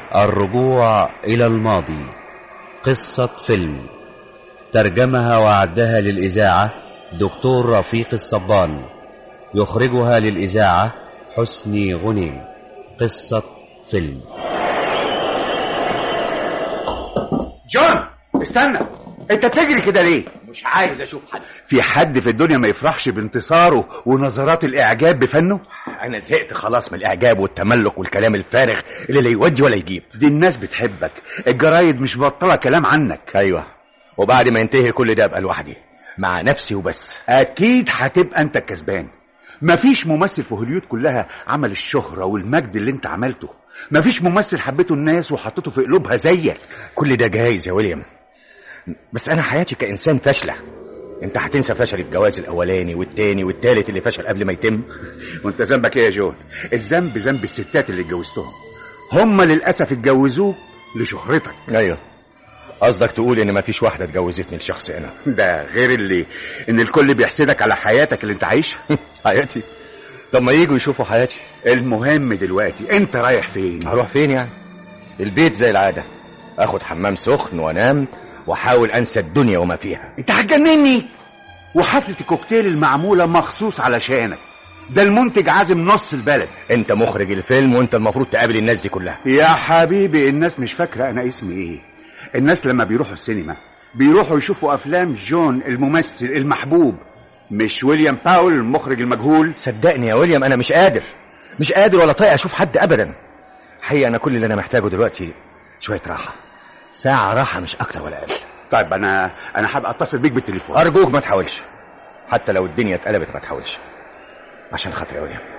الرجوع إلى الماضي قصة فيلم ترجمها وعدها للإذاعة دكتور رفيق الصبان يخرجها للإذاعة حسني غنيم قصة فيلم جون استنى انت تجري كده ليه مش عايز اشوف حد في حد في الدنيا ما يفرحش بانتصاره ونظرات الاعجاب بفنه انا زهقت خلاص من الاعجاب والتملق والكلام الفارغ اللي لا يودي ولا يجيب دي الناس بتحبك الجرايد مش بطلة كلام عنك ايوه وبعد ما ينتهي كل ده ابقى لوحدي مع نفسي وبس اكيد هتبقى انت الكسبان مفيش ممثل في هوليود كلها عمل الشهرة والمجد اللي انت عملته مفيش ممثل حبته الناس وحطته في قلوبها زيك كل ده جايز يا ويليام بس انا حياتي كانسان فاشله انت هتنسى فشل الجواز الاولاني والتاني والتالت اللي فشل قبل ما يتم وانت ذنبك ايه يا جون الذنب ذنب الستات اللي اتجوزتهم هم للاسف اتجوزوك لشهرتك ايوه قصدك تقول ان مفيش واحده اتجوزتني لشخص انا ده غير اللي ان الكل بيحسدك على حياتك اللي انت عايشها حياتي طب ما يجوا يشوفوا حياتي المهم دلوقتي انت رايح فين هروح فين يعني البيت زي العاده اخد حمام سخن وانام واحاول انسى الدنيا وما فيها انت هتجنني وحفلة الكوكتيل المعمولة مخصوص علشانك ده المنتج عازم نص البلد انت مخرج الفيلم وانت المفروض تقابل الناس دي كلها يا حبيبي الناس مش فاكرة انا اسمي ايه الناس لما بيروحوا السينما بيروحوا يشوفوا افلام جون الممثل المحبوب مش ويليام باول المخرج المجهول صدقني يا ويليام انا مش قادر مش قادر ولا طايق اشوف حد ابدا حقيقة انا كل اللي انا محتاجه دلوقتي شوية راحة ساعة راحة مش اكتر ولا اقل طيب انا انا هبقى اتصل بيك بالتليفون ارجوك ما تحاولش حتى لو الدنيا اتقلبت ما تحاولش عشان خاطري يا ويليام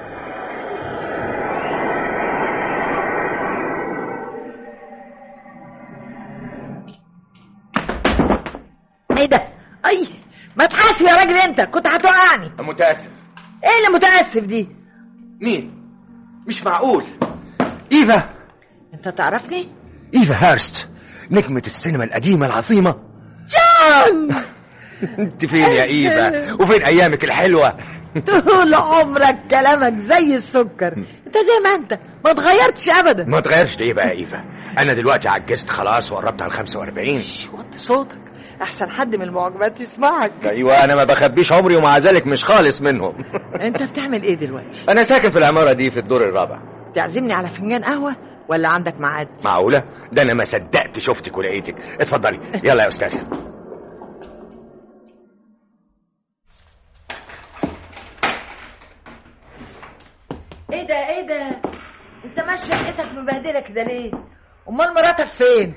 ايه ده اي ما تحاسب يا راجل انت كنت هتوقعني متاسف ايه اللي متاسف دي مين مش معقول ايفا انت تعرفني ايفا هيرست نجمة السينما القديمة العظيمة جون انت فين يا ايفا وفين ايامك الحلوة طول عمرك كلامك زي السكر انت زي ما انت ما اتغيرتش ابدا ما تغيرش ليه بقى يا ايفا انا دلوقتي عجزت خلاص وقربت على 45 وطي صوتك احسن حد من المعجبات يسمعك ايوه انا ما بخبيش عمري ومع ذلك مش خالص منهم انت بتعمل ايه دلوقتي انا ساكن في العمارة دي في الدور الرابع تعزمني على فنجان قهوه ولا عندك ميعاد معقولة ده انا ما صدقت شفتك ولقيتك اتفضلي يلا يا استاذة ايه ده ايه ده انت ماشي شقتك مبهدله كده ليه امال مراتك فين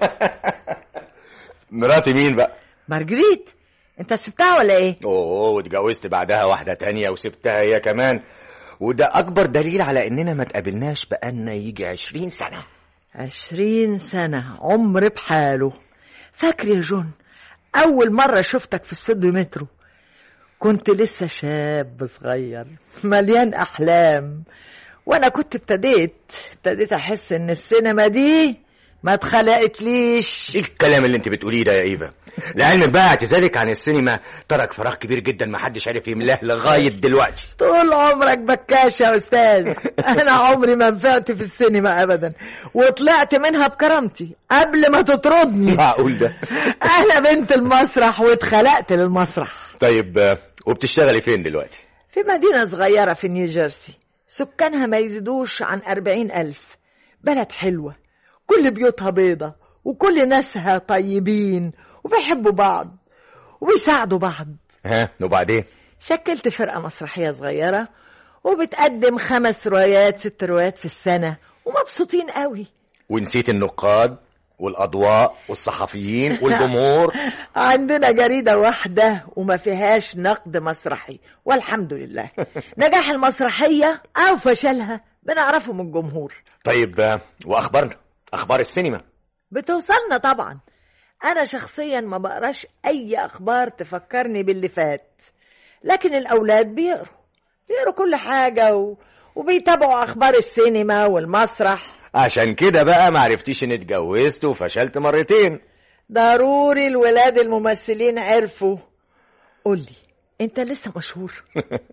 مراتي مين بقى مارجريت انت سبتها ولا ايه اوه واتجوزت بعدها واحدة تانية وسبتها هي كمان وده اكبر دليل على اننا ما تقابلناش بقالنا يجي عشرين سنة عشرين سنة عمر بحاله فاكر يا جون أول مرة شفتك في السد مترو كنت لسه شاب صغير مليان أحلام وأنا كنت ابتديت ابتديت أحس إن السينما دي ما اتخلقت ليش ايه الكلام اللي انت بتقوليه ده يا ايفا لعلمك بقى اعتزالك عن السينما ترك فراغ كبير جدا ما حدش عارف يملاه لغايه دلوقتي طول عمرك بكاش يا أستاذ أنا عمري ما نفعت في السينما أبدا وطلعت منها بكرامتي قبل ما تطردني معقول ده أنا بنت المسرح واتخلقت للمسرح طيب آه، وبتشتغلي فين دلوقتي في مدينة صغيرة في نيوجيرسي سكانها ما يزيدوش عن أربعين ألف بلد حلوة كل بيوتها بيضة وكل ناسها طيبين وبيحبوا بعض وبيساعدوا بعض ها وبعدين شكلت فرقة مسرحية صغيرة وبتقدم خمس روايات ست روايات في السنة ومبسوطين قوي ونسيت النقاد والاضواء والصحفيين والجمهور عندنا جريدة واحدة وما فيهاش نقد مسرحي والحمد لله نجاح المسرحية أو فشلها بنعرفه من الجمهور طيب آه، واخبارنا اخبار السينما بتوصلنا طبعا أنا شخصيا ما بقراش أي أخبار تفكرني باللي فات لكن الأولاد بيقروا بيقروا كل حاجة و... وبيتابعوا أخبار السينما والمسرح عشان كده بقى ما عرفتيش اني اتجوزت وفشلت مرتين ضروري الولاد الممثلين عرفوا قولي انت لسه مشهور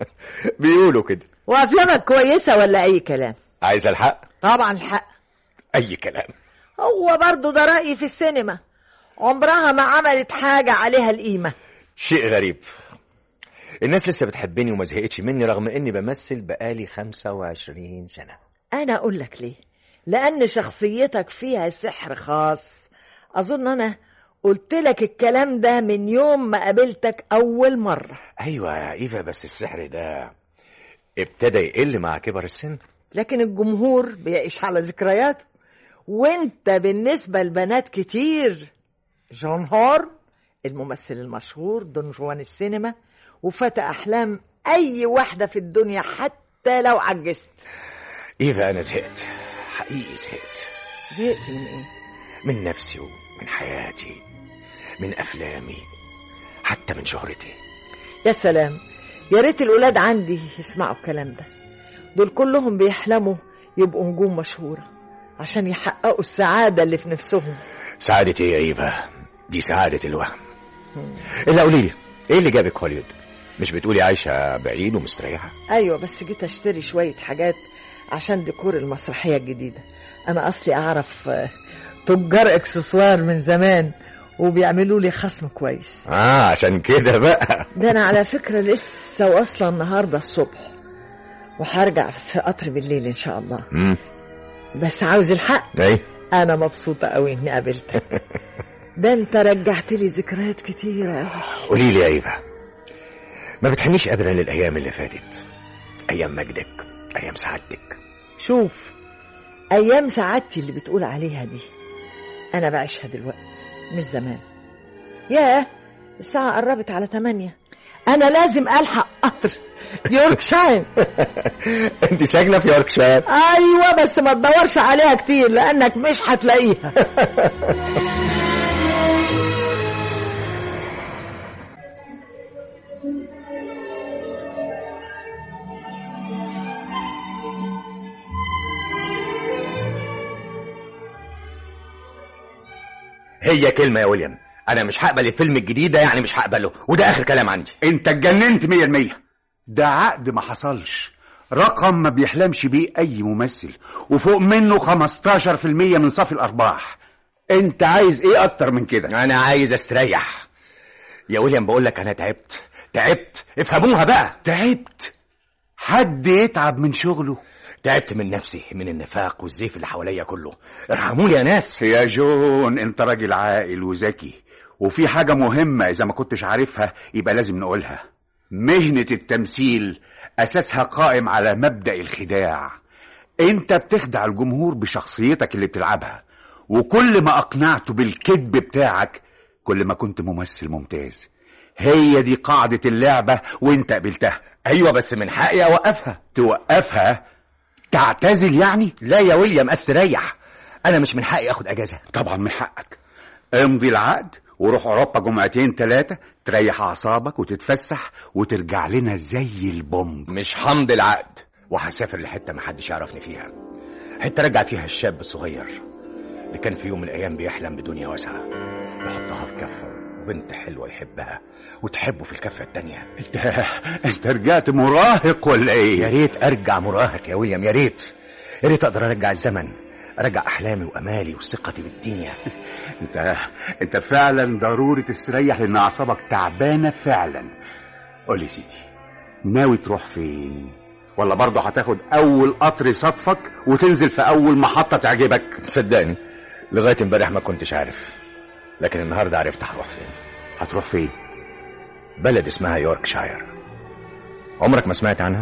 بيقولوا كده وافلامك كويسه ولا اي كلام عايز الحق طبعا الحق اي كلام هو برضه ده رأيي في السينما عمرها ما عملت حاجة عليها القيمة شيء غريب الناس لسه بتحبني وما زهقتش مني رغم اني بمثل بقالي 25 سنة أنا أقول لك ليه لأن شخصيتك فيها سحر خاص أظن أنا قلت لك الكلام ده من يوم ما قابلتك أول مرة ايوه يا ايفا بس السحر ده ابتدى يقل مع كبر السن لكن الجمهور بيعيش على ذكرياته وانت بالنسبة لبنات كتير جون هورن الممثل المشهور دون جوان السينما وفتى أحلام أي واحدة في الدنيا حتى لو عجزت ايفا انا زهقت حقيقي زهقت زهقت من ايه؟ من نفسي ومن حياتي من افلامي حتى من شهرتي يا سلام يا ريت الولاد عندي يسمعوا الكلام ده دول كلهم بيحلموا يبقوا نجوم مشهورة عشان يحققوا السعادة اللي في نفسهم سعادة ايه يا ايفا دي سعادة الوهم الا قولي لي ايه اللي جابك هوليوود مش بتقولي عايشة بعيد ومستريحة أيوة بس جيت أشتري شوية حاجات عشان ديكور المسرحية الجديدة أنا أصلي أعرف آه، تجار إكسسوار من زمان وبيعملوا لي خصم كويس اه عشان كده بقى ده أنا على فكرة لسه واصلة النهاردة الصبح وهرجع في قطر بالليل إن شاء الله امم بس عاوز الحق ايه أنا مبسوطة أوي إني قابلتك ده أنت رجعت لي ذكريات كتيرة أوي قولي لي يا ايفا ما بتحنيش ابدا للايام اللي فاتت ايام مجدك ايام سعادتك شوف أيام سعادتي اللي بتقول عليها دي أنا بعيشها دلوقتي مش زمان ياه الساعة قربت على تمانية أنا لازم ألحق قطر يوركشاير انت ساكنه في يوركشاير أيوة بس ما تدورش عليها كتير لأنك مش هتلاقيها هي كلمه يا ويليام انا مش هقبل الفيلم الجديد ده يعني مش هقبله وده اخر كلام عندي انت اتجننت مية المية ده عقد ما حصلش رقم ما بيحلمش بيه اي ممثل وفوق منه 15% من صافي الارباح انت عايز ايه اكتر من كده انا عايز استريح يا ويليام بقول لك انا تعبت تعبت افهموها بقى تعبت حد يتعب من شغله تعبت من نفسي من النفاق والزيف اللي حواليا كله ارحموني يا ناس يا جون انت راجل عاقل وذكي وفي حاجة مهمة إذا ما كنتش عارفها يبقى لازم نقولها مهنة التمثيل أساسها قائم على مبدأ الخداع أنت بتخدع الجمهور بشخصيتك اللي بتلعبها وكل ما أقنعته بالكذب بتاعك كل ما كنت ممثل ممتاز هي دي قاعدة اللعبة وانت قبلتها ايوه بس من حقي اوقفها توقفها تعتزل يعني لا يا ويليام استريح انا مش من حقي اخد اجازه طبعا من حقك امضي العقد وروح اوروبا جمعتين ثلاثة تريح اعصابك وتتفسح وترجع لنا زي البومب مش همضي العقد وهسافر لحته محدش يعرفني فيها حته رجع فيها الشاب الصغير اللي كان في يوم من الايام بيحلم بدنيا واسعه يحطها في كفه وبنت حلوه يحبها وتحبه في الكفه التانيه انت انت رجعت مراهق ولا يا ايه ريت ارجع مراهق يا ويليام يا ريت يا ريت اقدر ارجع الزمن ارجع احلامي وامالي وثقتي بالدنيا انت انت فعلا ضروري تستريح لان اعصابك تعبانه فعلا قول لي يا سيدي ناوي تروح فين ولا برضه هتاخد اول قطر يصادفك وتنزل في اول محطه تعجبك صدقني لغايه امبارح ما كنتش عارف لكن النهارده عرفت هروح فين هتروح فين بلد اسمها يوركشاير عمرك ما سمعت عنها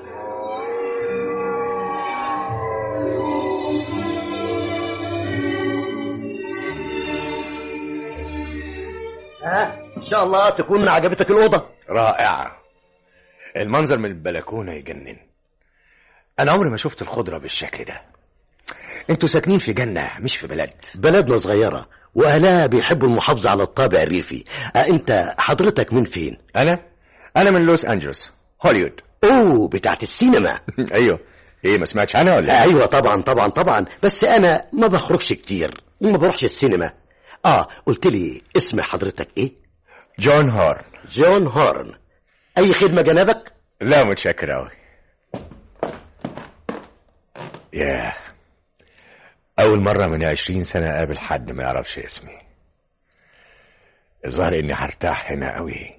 ها ان شاء الله تكون عجبتك الاوضه رائعة المنظر من البلكونة يجنن أنا عمري ما شفت الخضرة بالشكل ده انتوا ساكنين في جنة مش في بلد بلدنا صغيره واهلها بيحبوا المحافظه على الطابع الريفي أه انت حضرتك من فين أنا أنا من لوس أنجلوس هوليوود اوه بتاعت السينما أيوه إيه ما سمعتش عنها ولا إيه؟ ايوه طبعا طبعا طبعا بس انا ما بخرجش كتير وما بروحش السينما اه قلت لي اسم حضرتك ايه جون هورن جون هورن اي خدمه جنابك لا متشكر أوي ياه أول مرة من عشرين سنة أقابل حد ما يعرفش اسمي الظاهر إني هرتاح هنا أوي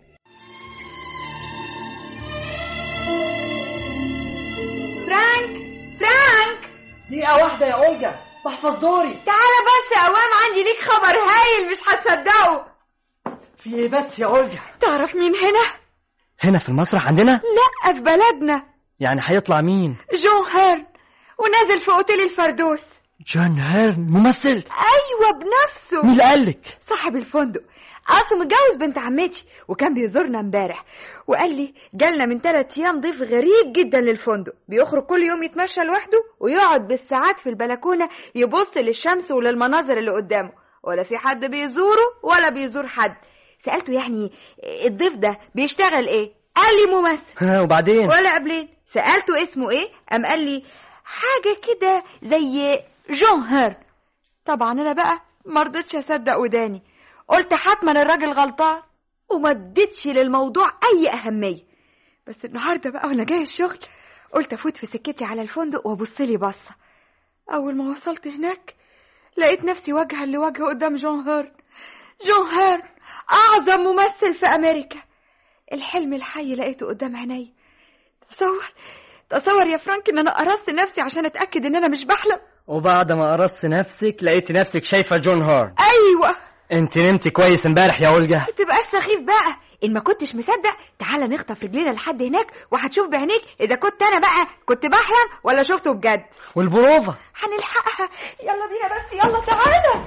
فرانك فرانك دقيقة واحدة يا أولجا بحفظ دوري تعالى بس يا قوام عندي ليك خبر هايل مش هتصدقه في إيه بس يا أولجا تعرف مين هنا هنا في المسرح عندنا لا في بلدنا يعني هيطلع مين جون هيرن ونازل في اوتيل الفردوس جون هيرن ممثل ايوه بنفسه مين اللي قالك صاحب الفندق اصله متجوز بنت عمتي وكان بيزورنا امبارح وقال لي جالنا من ثلاث ايام ضيف غريب جدا للفندق بيخرج كل يوم يتمشى لوحده ويقعد بالساعات في البلكونه يبص للشمس وللمناظر اللي قدامه ولا في حد بيزوره ولا بيزور حد سالته يعني الضيف ده بيشتغل ايه قال لي ممثل ها وبعدين ولا قبلين سالته اسمه ايه قام قال لي حاجه كده زي جون هيرن طبعا انا بقى ما رضيتش اصدق وداني قلت حتما الراجل غلطان وما اديتش للموضوع اي اهميه بس النهارده بقى وانا جاي الشغل قلت افوت في سكتي على الفندق وابص لي بصه اول ما وصلت هناك لقيت نفسي وجها لوجه قدام جون هيرن جون هيرن اعظم ممثل في امريكا الحلم الحي لقيته قدام عيني تصور تصور يا فرانك ان انا قرصت نفسي عشان اتاكد ان انا مش بحلم وبعد ما قرصت نفسك لقيت نفسك شايفة جون هيرن ايوه انت نمت كويس امبارح يا أولجا ما تبقاش سخيف بقى ان ما كنتش مصدق تعالى نخطف رجلينا لحد هناك وهتشوف بعينيك اذا كنت انا بقى كنت بحلم ولا شفته بجد والبروفة هنلحقها يلا بينا بس يلا تعالى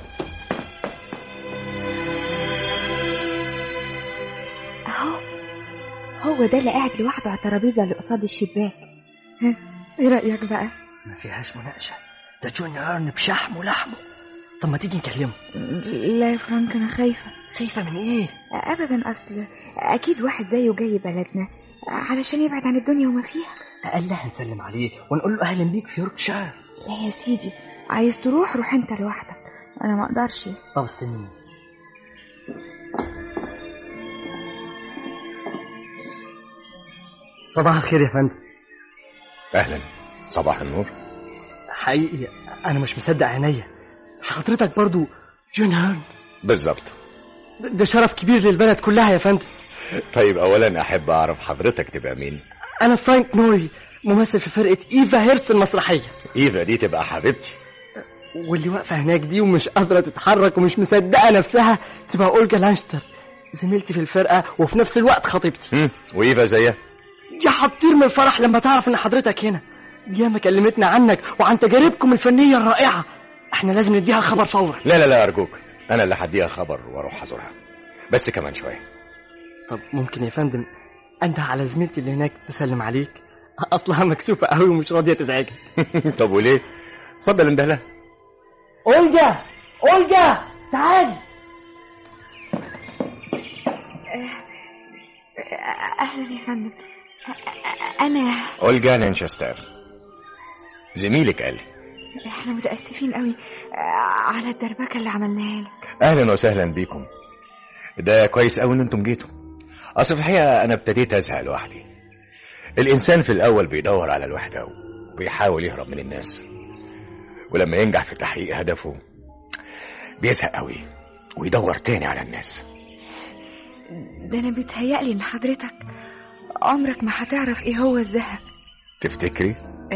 اهو هو ده اللي قاعد لوحده على الترابيزه اللي قصاد الشباك ها ايه رايك بقى ما فيهاش مناقشة ده جون هيرن بشحمه ولحمه طب ما تيجي نكلمه لا يا فرانك انا خايفه خايفة من ايه ابدا اصل اكيد واحد زيه جاي بلدنا علشان يبعد عن الدنيا وما فيها أقل هنسلم عليه ونقول له أهلا بيك في يوركشاير لا يا سيدي عايز تروح روح انت لوحدك انا ما اقدرش طب استني صباح الخير يا فندم أهلا صباح النور حقيقي أنا مش مصدق عينيا مش حضرتك برضو جون هيرن بالظبط ده شرف كبير للبلد كلها يا فندم طيب أولا أحب أعرف حضرتك تبقى مين أنا فرانك نوري ممثل في فرقة إيفا هيرتس المسرحية إيفا دي تبقى حبيبتي واللي واقفة هناك دي ومش قادرة تتحرك ومش مصدقة نفسها تبقى أولجا لانشتر زميلتي في الفرقة وفي نفس الوقت خطيبتي هم، وإيفا زيها دي هتطير من الفرح لما تعرف إن حضرتك هنا دي ما كلمتنا عنك وعن تجاربكم الفنية الرائعة احنا لازم نديها خبر فورا لا لا لا أرجوك أنا اللي هديها خبر وأروح أزورها بس كمان شوية طب ممكن يا فندم انده على زميلتي اللي هناك تسلم عليك اصلها مكسوفة قوي ومش راضية تزعجك طب وليه اتفضل انده لها أولجا أولجا تعالي اهلا يا فندم انا أولجا لانشستر زميلك قال احنا متاسفين قوي على الدربكه اللي عملناها لك اهلا وسهلا بيكم ده كويس قوي ان انتم جيتوا اصل في الحقيقه انا ابتديت ازهق لوحدي الانسان في الاول بيدور على الوحده وبيحاول يهرب من الناس ولما ينجح في تحقيق هدفه بيزهق قوي ويدور تاني على الناس ده انا بيتهيألي ان حضرتك عمرك ما هتعرف ايه هو الزهق تفتكري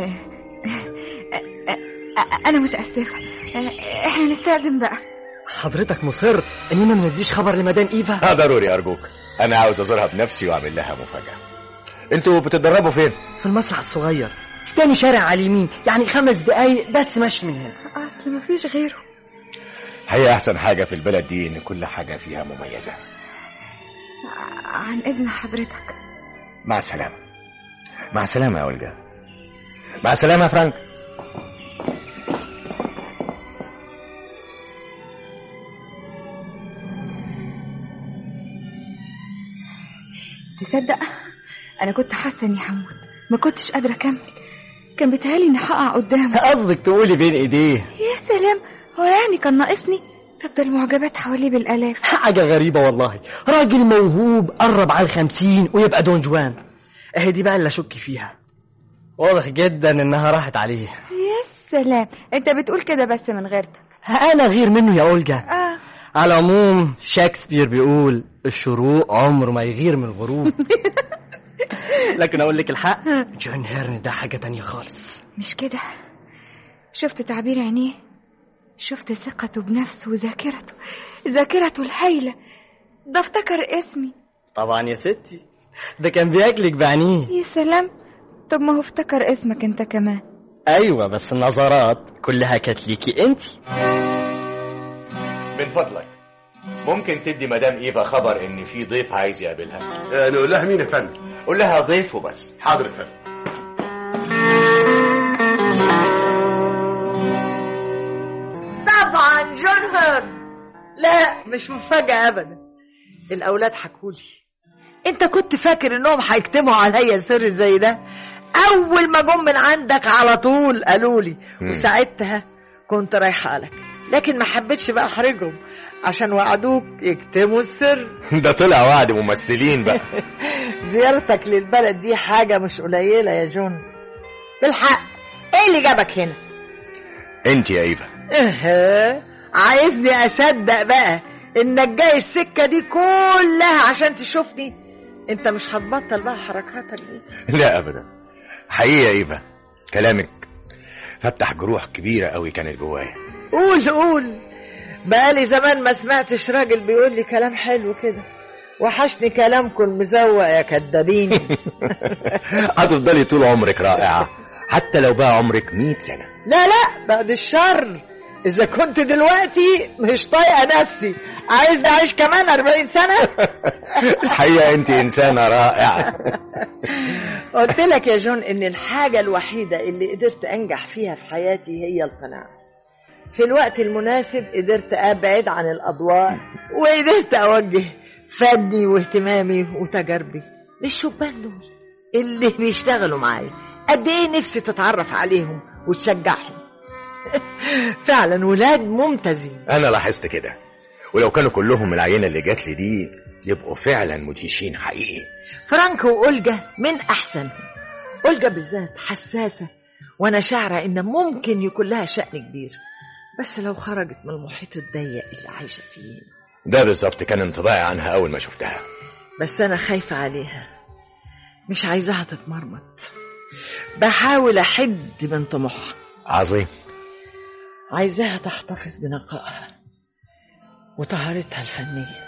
انا متاسفه احنا نستأذن بقى حضرتك مصر اننا ما نديش خبر لمدام ايفا اه ضروري ارجوك انا عاوز ازورها بنفسي واعمل لها مفاجاه انتوا بتتدربوا فين في المسرح الصغير في تاني شارع على اليمين يعني خمس دقايق بس مشي من هنا اصل ما فيش غيره هي احسن حاجه في البلد دي ان كل حاجه فيها مميزه عن اذن حضرتك مع السلامه مع السلامه يا اولجا مع السلامه يا فرانك تصدق انا كنت حاسه اني هموت ما كنتش قادره اكمل كان بيتهيألي اني هقع قدامه قصدك تقولي بين ايديه يا سلام هو يعني كان ناقصني طب ده المعجبات حواليه بالالاف حاجة غريبة والله راجل موهوب قرب على الخمسين ويبقى دون جوان اهي دي بقى اللي اشك فيها واضح جدا انها راحت عليه يا سلام انت بتقول كده بس من غيرتك انا غير منه يا اولجا اه على العموم شكسبير بيقول الشروق عمره ما يغير من الغروب لكن اقول لك الحق جون هيرن ده حاجه تانية خالص مش كده شفت تعبير عينيه شفت ثقته بنفسه وذاكرته ذاكرته الهايلة ده افتكر اسمي طبعا يا ستي ده كان بياكلك بعينيه يا سلام طب ما هو افتكر اسمك انت كمان ايوه بس النظرات كلها كانت ليكي انت من فضلك ممكن تدي مدام ايفا خبر ان في ضيف عايز يقابلها آه، نقول لها مين يا فندم قول لها ضيف وبس حاضر يا فندم طبعا جون هيرن لا مش مفاجأة أبدا الأولاد حكولي أنت كنت فاكر إنهم هيكتموا عليا سر زي ده أول ما جم من عندك على طول قالوا لي مم. وساعتها كنت رايحة لك لكن ما حبيتش بقى أحرجهم عشان وعدوك يكتموا السر ده طلع وعد ممثلين بقى زيارتك للبلد دي حاجة مش قليلة يا جون بالحق ايه اللي جابك هنا؟ انت يا ايفا اها عايزني اصدق بقى انك جاي السكة دي كلها عشان تشوفني انت مش هتبطل بقى حركاتك دي لا ابدا حقيقه يا ايفا كلامك فتح جروح كبيره قوي كانت جوايا قول قول بقالي زمان ما سمعتش راجل بيقول لي كلام حلو كده وحشني كلامكم المزوق يا كدابين هتفضلي طول عمرك رائعه حتى لو بقى عمرك 100 سنه لا لا بعد الشر اذا كنت دلوقتي مش طايقه نفسي عايز اعيش كمان 40 سنه الحقيقه انت انسانه رائعه قلت لك يا جون ان الحاجه الوحيده اللي قدرت انجح فيها في حياتي هي القناعه في الوقت المناسب قدرت ابعد عن الاضواء وقدرت اوجه فني واهتمامي وتجاربي للشبان دول اللي بيشتغلوا معايا قد ايه نفسي تتعرف عليهم وتشجعهم فعلا ولاد ممتازين انا لاحظت كده ولو كانوا كلهم من العينه اللي جات لي دي يبقوا فعلا مدهشين حقيقي فرانك وأولجا من أحسنهم أولجا بالذات حساسة وأنا شاعرة إن ممكن يكون لها شأن كبير بس لو خرجت من المحيط الضيق اللي عايشة فيه ده بالظبط كان انطباعي عنها اول ما شفتها بس أنا خايفة عليها مش عايزاها تتمرمط بحاول أحد من طموحها عظيم عايزاها تحتفظ بنقائها وطهارتها الفنية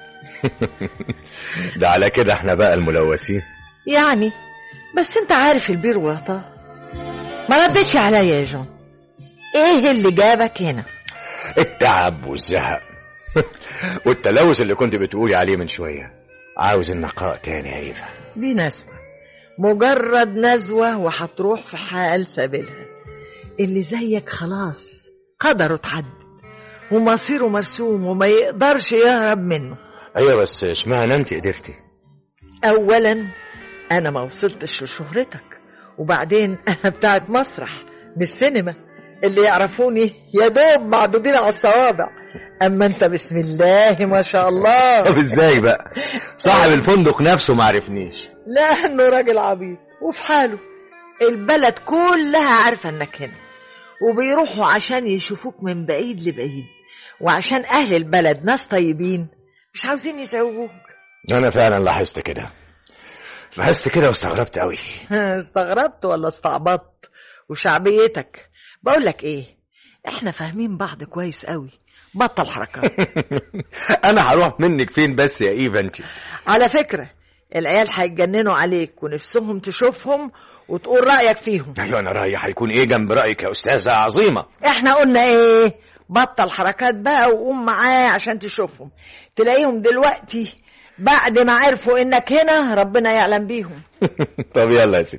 ده على كده احنا بقى الملوثين يعني بس انت عارف البير وغطاه ما ردتش عليا يا جون ايه اللي جابك هنا التعب والزهق والتلوث اللي كنت بتقولي عليه من شويه عاوز النقاء تاني يا ايفا دي نزوة مجرد نزوة وهتروح في حال سبيلها اللي زيك خلاص قدره اتعدى ومصيره مرسوم وما يقدرش يهرب منه ايوه بس اشمعنى انت قدرتي اولا انا ما وصلتش لشهرتك وبعدين انا بتاعت مسرح مش سينما اللي يعرفوني يا دوب معدودين على الصوابع اما انت بسم الله ما شاء الله طب ازاي بقى صاحب الفندق نفسه ما عرفنيش لانه راجل عبيط وفي حاله البلد كلها عارفه انك هنا وبيروحوا عشان يشوفوك من بعيد لبعيد وعشان اهل البلد ناس طيبين مش عاوزين يزعجوك انا فعلا لاحظت كده لاحظت كده واستغربت قوي استغربت ولا استعبطت وشعبيتك بقول لك ايه احنا فاهمين بعض كويس قوي بطل حركات انا هروح منك فين بس يا ايفا انت على فكرة العيال هيتجننوا عليك ونفسهم تشوفهم وتقول رأيك فيهم ايوه انا رايح هيكون ايه جنب رايك يا استاذه عظيمه احنا قلنا ايه بطل حركات بقى وقوم معاه عشان تشوفهم تلاقيهم دلوقتي بعد ما عرفوا انك هنا ربنا يعلم بيهم طب يلا يا ست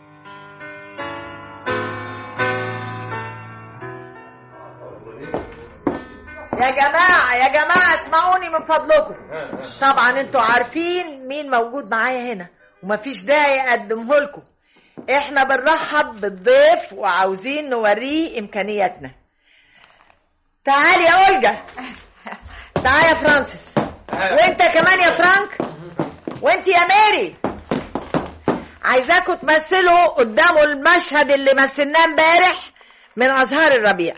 يا جماعة يا جماعة اسمعوني من فضلكم طبعا انتوا عارفين مين موجود معايا هنا ومفيش داعي اقدمه لكم احنا بنرحب بالضيف وعاوزين نوريه امكانياتنا تعالي يا اولجا تعالي يا فرانسيس وانت كمان يا فرانك وانت يا ماري عايزاكم تمثلوا قدامه المشهد اللي مثلناه امبارح من أزهار الربيع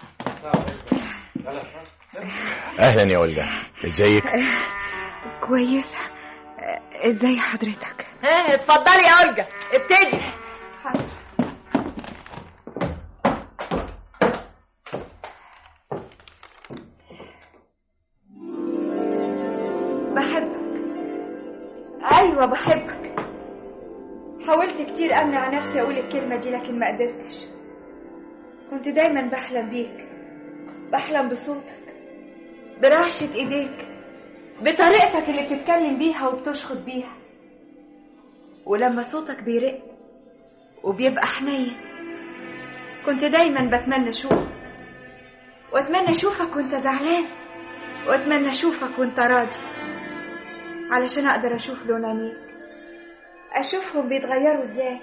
اهلا يا اولجا ازيك كويسة آه، ازاي حضرتك ها اتفضلي يا أولجا ابتدي بحبك ايوه بحبك حاولت كتير امنع نفسي اقول الكلمه دي لكن ما قدرتش كنت دايما بحلم بيك بحلم بصوتك برعشه ايديك بطريقتك اللي بتتكلم بيها وبتشخط بيها ولما صوتك بيرق وبيبقى حنين كنت دايما بتمنى اشوفك واتمنى اشوفك وانت زعلان واتمنى اشوفك وانت راضي علشان اقدر اشوف لون عينيك اشوفهم بيتغيروا ازاي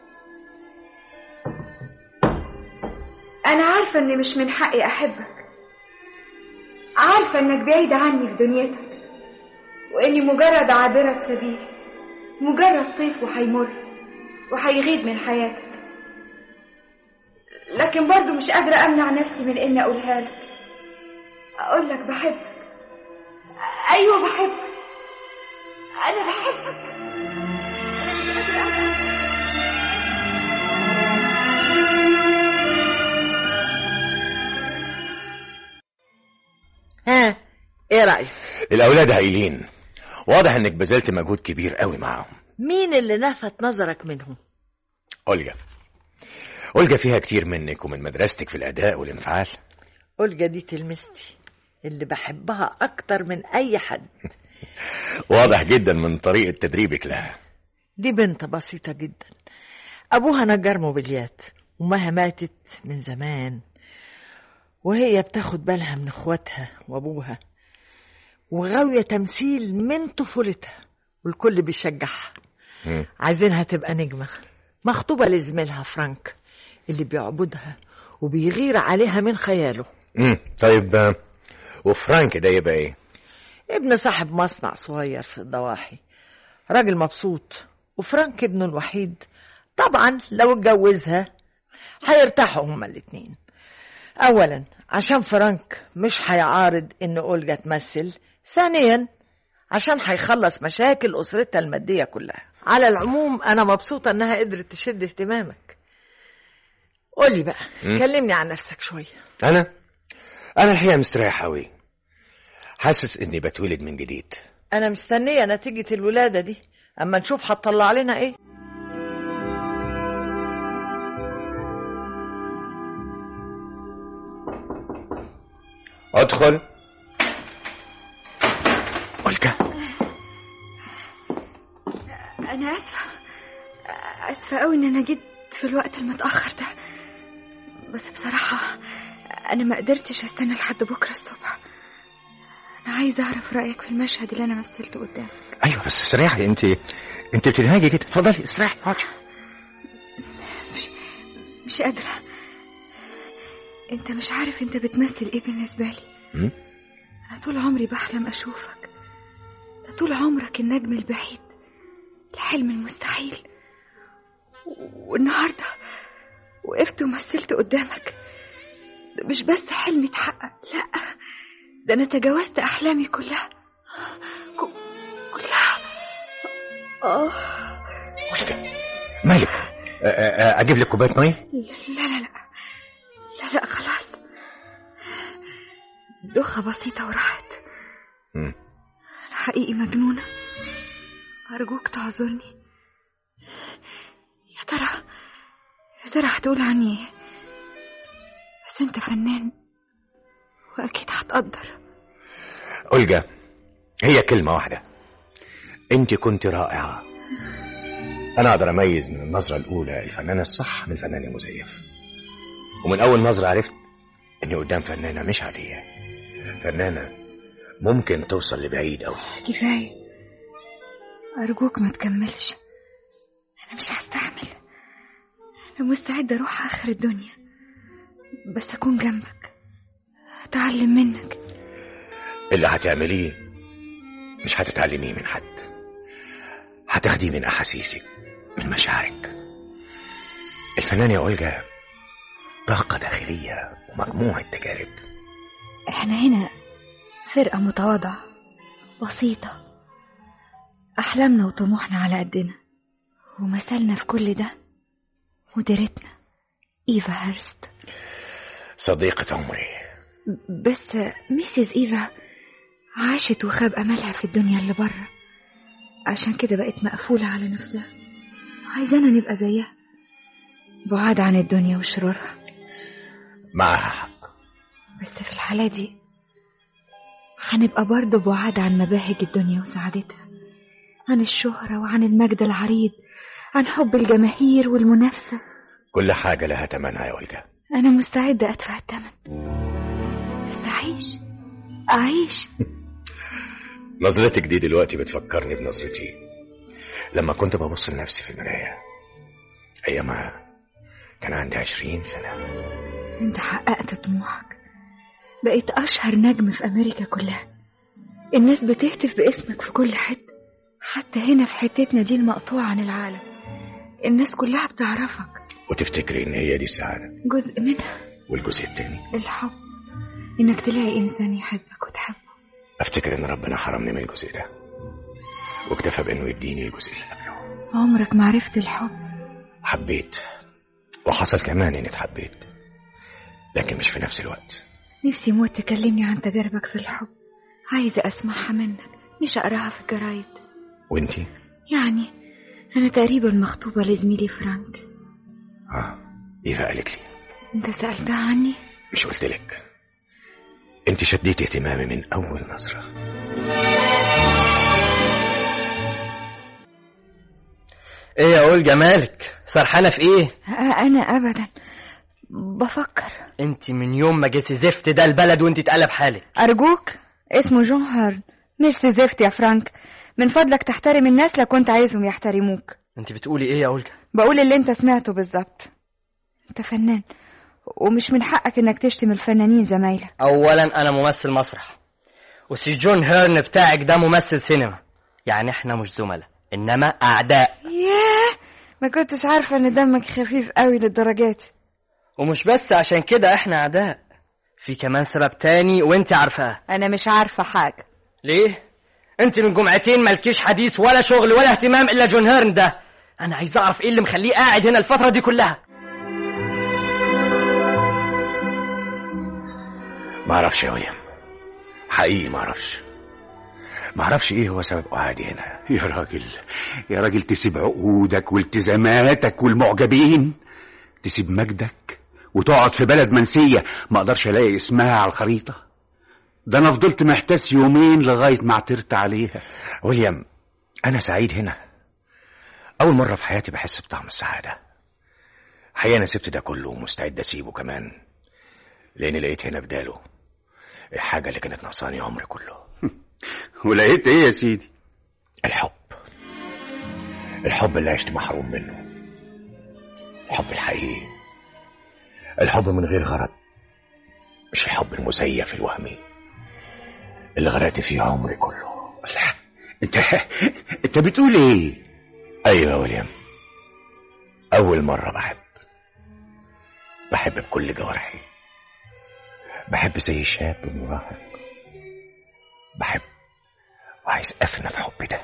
انا عارفه اني مش من حقي احبك عارفه انك بعيد عني في دنيتك واني مجرد عابره سبيل مجرد طيف وهيمر وهيغيب من حياتك لكن برضو مش قادره امنع نفسي من اني اقولها لك اقول لك بحبك ايوه بحبك انا بحبك أنا مش قادرة أفهم. ها ايه رأيك الاولاد هايلين واضح انك بذلت مجهود كبير قوي معاهم مين اللي لفت نظرك منهم اولجا اولجا فيها كتير منك ومن مدرستك في الاداء والانفعال أولجا دي تلمستي اللي بحبها أكتر من أي حد واضح جدا من طريقه تدريبك لها دي بنت بسيطة جدا أبوها نجار موبيليات وأمها ماتت من زمان وهي بتاخد بالها من اخواتها وأبوها وغاوية تمثيل من طفولتها والكل بيشجعها مم. عايزينها تبقى نجمة مخطوبة لزميلها فرانك اللي بيعبدها وبيغير عليها من خياله مم. طيب آه، وفرانك ده يبقى ايه ابن صاحب مصنع صغير في الضواحي راجل مبسوط وفرانك ابنه الوحيد طبعا لو اتجوزها هيرتاحوا هما الاتنين اولا عشان فرانك مش هيعارض ان اولجا تمثل ثانيا عشان هيخلص مشاكل اسرتها الماديه كلها على العموم انا مبسوطه انها قدرت تشد اهتمامك قولي بقى مم. كلمني عن نفسك شويه انا انا الحقيقه مستريح قوي حاسس اني بتولد من جديد انا مستنيه نتيجه الولاده دي اما نشوف هتطلع لنا ايه ادخل اولجا انا اسفه اسفه قوي ان انا جيت في الوقت المتاخر ده بس بصراحه انا ما قدرتش استنى لحد بكره الصبح انا عايزه اعرف رايك في المشهد اللي انا مثلته قدامك ايوه بس استريحي انت انت بتنهاجي كده اتفضلي استريحي اقعدي مش قادره انت مش عارف انت بتمثل ايه بالنسبه لي مم؟ انا طول عمري بحلم اشوفك ده طول عمرك النجم البعيد الحلم المستحيل و- والنهارده وقفت ومثلت قدامك ده مش بس حلم اتحقق لا ده انا تجاوزت احلامي كلها ك- كلها اه اولجا مالك أ- أ- أ- اجيب لك كوبايه ميه لا لا لا لا لا خلاص دوخة بسيطة وراحت مم. أنا حقيقي مجنونة أرجوك تعذرني يا ترى يا ترى هتقول عني ايه بس انت فنان واكيد هتقدر أولجا هي كلمة واحدة أنت كنت رائعة أنا أقدر أميز من النظرة الأولى الفنان الصح من الفنان المزيف ومن أول نظرة عرفت إني قدام فنانة مش عادية فنانة ممكن توصل لبعيد أوي كفاية أرجوك ما تكملش أنا مش هستحمل أنا مستعدة أروح آخر الدنيا بس أكون جنبك أتعلم منك اللي هتعمليه مش هتتعلميه من حد هتاخديه من أحاسيسك من مشاعرك الفنان يا أولجا طاقة داخلية ومجموعة تجارب احنا هنا فرقة متواضعة بسيطة أحلامنا وطموحنا على قدنا ومثلنا في كل ده مديرتنا إيفا هيرست صديقة عمري بس ميسيز إيفا عاشت وخاب أملها في الدنيا اللي بره عشان كده بقت مقفولة على نفسها عايزانا نبقى زيها بعاد عن الدنيا وشرورها معها حق بس في الحالة دي هنبقى برضه بعاد عن مباهج الدنيا وسعادتها عن الشهرة وعن المجد العريض عن حب الجماهير والمنافسة كل حاجة لها تمنها يا ولدة أنا مستعدة أدفع الثمن بس أعيش أعيش نظرتك دي دلوقتي بتفكرني بنظرتي لما كنت ببص لنفسي في المراية أيامها كان عندي عشرين سنة أنت حققت طموحك بقيت أشهر نجم في أمريكا كلها الناس بتهتف باسمك في كل حتة حتى هنا في حتتنا دي المقطوعة عن العالم الناس كلها بتعرفك وتفتكري إن هي دي السعادة جزء منها والجزء التاني الحب إنك تلاقي إنسان يحبك وتحبه أفتكر إن ربنا حرمني من الجزء ده واكتفى بإنه يديني الجزء اللي قبله عمرك ما عرفت الحب حبيت وحصل كمان إني اتحبيت لكن مش في نفس الوقت نفسي موت تكلمني عن تجاربك في الحب عايزة أسمعها منك مش أقراها في الجرايد وإنتي؟ يعني أنا تقريبا مخطوبة لزميلي فرانك آه إيفا قالت لي أنت سألتها عني؟ مش قلت لك انت شديت اهتمامي من اول نظرة ايه يا أولجا مالك سرحانة في ايه أنا أبدا بفكر انت من يوم ما جيسي زفت ده البلد وانت اتقلب حالك أرجوك اسمه جون هارن مش زفت يا فرانك من فضلك تحترم الناس لو كنت عايزهم يحترموك انت بتقولي ايه يا أولجا بقول اللي انت سمعته بالظبط انت فنان ومش من حقك انك تشتم الفنانين زمايلك اولا انا ممثل مسرح وسي جون هيرن بتاعك ده ممثل سينما يعني احنا مش زملاء انما اعداء ياه ما كنتش عارفة ان دمك خفيف قوي للدرجات ومش بس عشان كده احنا اعداء في كمان سبب تاني وانت عارفاه انا مش عارفة حاجة ليه انت من جمعتين مالكيش حديث ولا شغل ولا اهتمام الا جون هيرن ده انا عايز اعرف ايه اللي مخليه قاعد هنا الفتره دي كلها ما اعرفش يا ويليام حقيقي ما اعرفش ما اعرفش ايه هو سبب قعدي هنا يا راجل يا راجل تسيب عقودك والتزاماتك والمعجبين تسيب مجدك وتقعد في بلد منسية ما اقدرش الاقي اسمها على الخريطة ده انا فضلت محتاس يومين لغاية ما عثرت عليها ويليام انا سعيد هنا اول مره في حياتي بحس بطعم السعاده حقيقه انا سبت ده كله ومستعد اسيبه كمان لاني لقيت هنا بداله الحاجه اللي كانت ناقصاني عمري كله ولقيت ايه يا سيدي الحب الحب اللي عشت محروم منه الحب الحقيقي الحب من غير غرض مش الحب المزيف الوهمي اللي غرقت فيه عمري كله لا انت انت بتقول ايه ايوه يا ويليام اول مره بحب بحب بكل جوارحي بحب زي شاب مراهق بحب وعايز افنى في حبي ده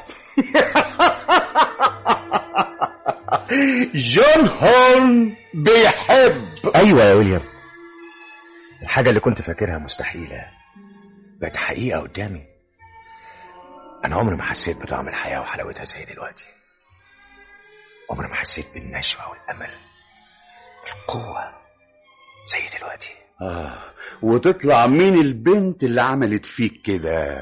جون هورن بيحب ايوه يا ويليام الحاجه اللي كنت فاكرها مستحيله بقت حقيقه قدامي انا عمري ما حسيت بطعم الحياه وحلاوتها زي دلوقتي عمري ما حسيت بالنشوه والامل القوه زي دلوقتي آه وتطلع مين البنت اللي عملت فيك كده